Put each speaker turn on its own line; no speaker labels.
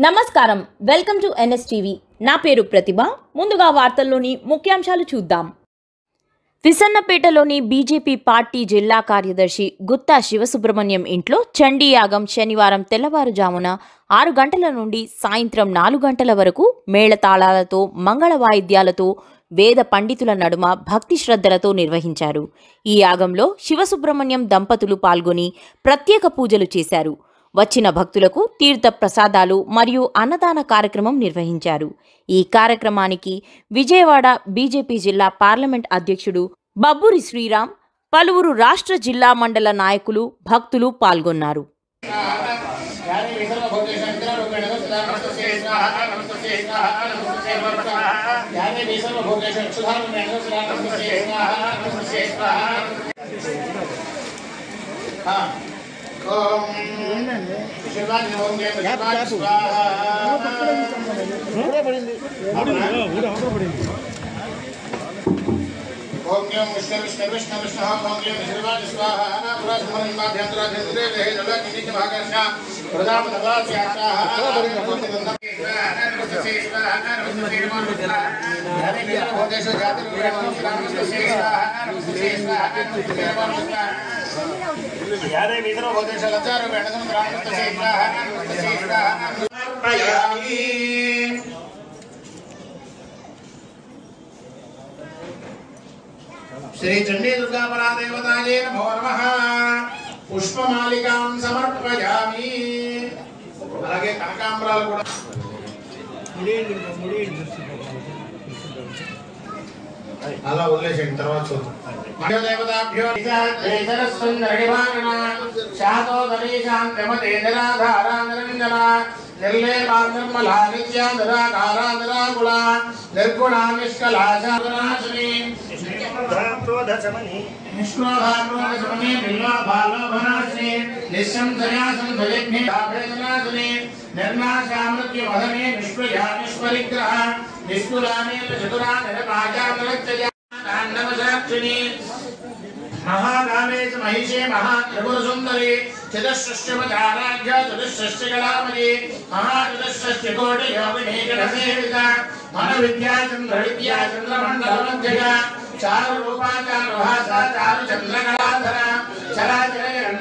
నమస్కారం welcome to NSTV నా పేరు ప్రతిభ ముందుగా వార్తల్లోని ముఖ్యాంశాలు చూద్దాం విసన్నపేటలోని బీజేపీ పార్టీ జిల్లా కార్యదర్శి గుత్తా శివసుబ్రహ్మణ్యం ఇంట్లో చండీ యాగం శనివారం తెల్లవారుజామున ఆరు గంటల నుండి సాయంత్రం నాలుగు గంటల వరకు మేళతాళాలతో మంగళ వాయిద్యాలతో వేద పండితుల నడుమ భక్తి శ్రద్ధలతో నిర్వహించారు ఈ యాగంలో శివసుబ్రహ్మణ్యం దంపతులు పాల్గొని ప్రత్యేక పూజలు చేశారు వచ్చిన భక్తులకు తీర్థ ప్రసాదాలు మరియు అన్నదాన కార్యక్రమం నిర్వహించారు ఈ కార్యక్రమానికి విజయవాడ బీజేపీ జిల్లా పార్లమెంట్ అధ్యక్షుడు బబ్బూరి శ్రీరామ్ పలువురు రాష్ట్ర జిల్లా మండల నాయకులు భక్తులు పాల్గొన్నారు
यानि विसर्वभूतेषु नमस्ते स्वाहा नमस्ते स्वाहा नमस्ते स्वाहा यानि विसर्वभूतेषु क्षुधारूपेण नमस्ते स्वाहा नमस्ते स्वाहा हाँ ओम शिवाय ओम जय शिवाय स्वाहा ओम यम विष्णु विष्णु विष्णु विष्णु ओम यम शिवाय स्वाहा पुरस्मरण माध्यंतराध्यंतरे देहे जल किंचित भागस्य प्रजाप नवास्याः भूतेषु यारे मित्रो भूतेषु लज्जारूपेण प्रयामि శ్రీ చండీ దుర్గా పరాదేవతాయే నమో నమః పుష్పమాలికాం సమర్పయామి అలాగే కనకాంబరాలు కూడా అలా వదిలేసేయండి తర్వాత చూద్దాం దేవతాభ్యో శాతోదరీ శాంతమతే నిరాధారా నిరంజన నిర్లేపా నిర్మలా నిత్యా నిరాకారా నిరాకుళ నిర్గుణా నిష్కలా శాంతనాశిని నిష్క్రోధాక్రోధశమనే బిల్వాభాలోభనాశిని నిశ్శంసయా సంశయజ్ఞే ఆభేదనాశిని నిర్నాశామృత్యుమహనే నిష్ప్రయా నిష్పరిగ్రహ నిష్కులానే చతురా నిరపాజా నిరచ్చయా తాండవసాక్షిని మహాకామేశ మహిషే మహాత్రిపురసుందరి చతుషష్టిమచారాధ్య చతుషష్టికళామణి మహాచతుషష్టికోటి యోగిని గణసేవిత మన విద్యా చంద్ర విద్యా చంద్రమండల మధ్యగా చారు రూపాచారు భాషా చారు చంద్రకళాధర చరాచర